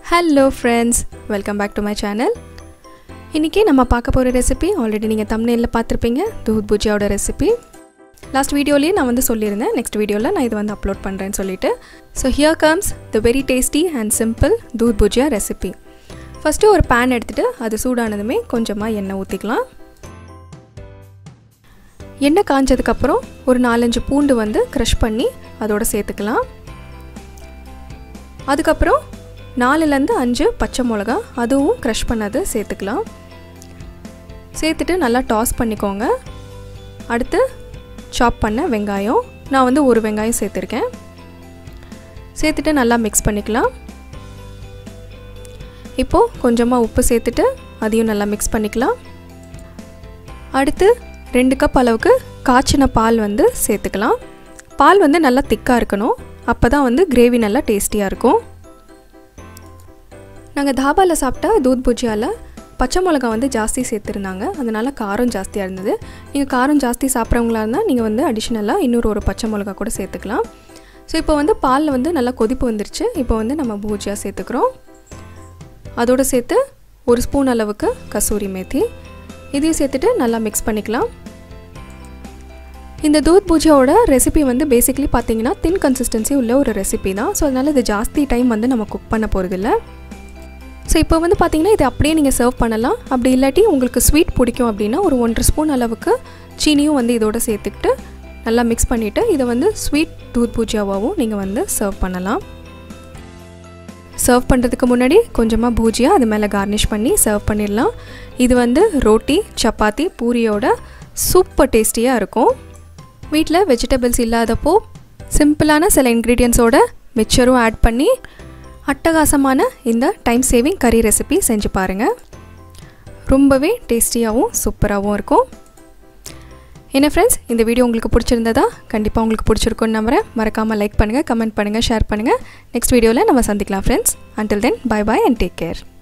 hello friends welcome back to my channel இன்றைக்கி நம்ம பார்க்க போகிற ரெசிபி ஆல்ரெடி நீங்கள் தமிழில் பார்த்துருப்பீங்க தூத் பூஜியாவோட ரெசிபி லாஸ்ட் வீடியோலேயே நான் வந்து சொல்லியிருந்தேன் நெக்ஸ்ட் வீடியோவில் நான் இது வந்து அப்லோட் பண்ணுறேன்னு சொல்லிட்டு so here comes the very tasty and simple doodh bhujia recipe first ஒரு பேன் எடுத்துகிட்டு அது சூடானதுமே கொஞ்சமாக எண்ணெய் ஊற்றிக்கலாம் எண்ணெய் காஞ்சதுக்கப்புறம் ஒரு நாலஞ்சு பூண்டு வந்து க்ரஷ் பண்ணி அதோடு சேர்த்துக்கலாம் அதுக்கப்புறம் நாலுலேருந்து அஞ்சு பச்சை மிளகா அதுவும் க்ரஷ் பண்ணது சேர்த்துக்கலாம் சேர்த்துட்டு நல்லா டாஸ் பண்ணிக்கோங்க அடுத்து சாப் பண்ண வெங்காயம் நான் வந்து ஒரு வெங்காயம் சேர்த்துருக்கேன் சேர்த்துட்டு நல்லா மிக்ஸ் பண்ணிக்கலாம் இப்போது கொஞ்சமாக உப்பு சேர்த்துட்டு அதையும் நல்லா மிக்ஸ் பண்ணிக்கலாம் அடுத்து ரெண்டு கப் அளவுக்கு காய்ச்சின பால் வந்து சேர்த்துக்கலாம் பால் வந்து நல்லா திக்காக இருக்கணும் அப்போ தான் வந்து கிரேவி நல்லா டேஸ்டியாக இருக்கும் நாங்கள் தாபாவில் சாப்பிட்டா தூத் பூஜியாவில் பச்சை மிளகா வந்து ஜாஸ்தி சேர்த்துருந்தாங்க அதனால் காரம் ஜாஸ்தியாக இருந்தது நீங்கள் காரம் ஜாஸ்தி சாப்பிட்றவங்களா இருந்தால் நீங்கள் வந்து அடிஷ்னலாக இன்னொரு ஒரு பச்சை மிளகா கூட சேர்த்துக்கலாம் ஸோ இப்போ வந்து பாலில் வந்து நல்லா கொதிப்பு வந்துருச்சு இப்போ வந்து நம்ம பூஜியா சேர்த்துக்கிறோம் அதோடு சேர்த்து ஒரு ஸ்பூன் அளவுக்கு கசூரி மேத்தி இதையும் சேர்த்துட்டு நல்லா மிக்ஸ் பண்ணிக்கலாம் இந்த தூத் பூஜியாவோட ரெசிபி வந்து பேசிக்கலி பார்த்தீங்கன்னா தின் கன்சிஸ்டன்சி உள்ள ஒரு ரெசிபி தான் ஸோ அதனால் இது ஜாஸ்தி டைம் வந்து நம்ம குக் பண்ண போகிறதில்ல ஸோ இப்போ வந்து பார்த்தீங்கன்னா இது அப்படியே நீங்கள் சர்வ் பண்ணலாம் அப்படி இல்லாட்டி உங்களுக்கு ஸ்வீட் பிடிக்கும் அப்படின்னா ஒரு ஒன்றரை ஸ்பூன் அளவுக்கு சீனியும் வந்து இதோட சேர்த்துக்கிட்டு நல்லா மிக்ஸ் பண்ணிவிட்டு இதை வந்து ஸ்வீட் தூத் பூஜியாவாகவும் நீங்கள் வந்து சர்வ் பண்ணலாம் சர்வ் பண்ணுறதுக்கு முன்னாடி கொஞ்சமாக பூஜியா அது மேலே கார்னிஷ் பண்ணி சர்வ் பண்ணிடலாம் இது வந்து ரோட்டி சப்பாத்தி பூரியோட சூப்பர் டேஸ்டியாக இருக்கும் வீட்டில் வெஜிடபிள்ஸ் இல்லாதப்போ சிம்பிளான சில இன்க்ரீடியன்ஸோட மிக்சரும் ஆட் பண்ணி அட்டகாசமான இந்த டைம் சேவிங் கறி ரெசிபி செஞ்சு பாருங்கள் ரொம்பவே டேஸ்டியாகவும் சூப்பராகவும் இருக்கும் என்ன ஃப்ரெண்ட்ஸ் இந்த வீடியோ உங்களுக்கு பிடிச்சிருந்ததா கண்டிப்பாக உங்களுக்கு பிடிச்சிருக்குன்னு நம்புறேன் மறக்காமல் லைக் பண்ணுங்கள் கமெண்ட் பண்ணுங்கள் ஷேர் பண்ணுங்கள் நெக்ஸ்ட் வீடியோவில் நம்ம சந்திக்கலாம் friends until then bye bye and take care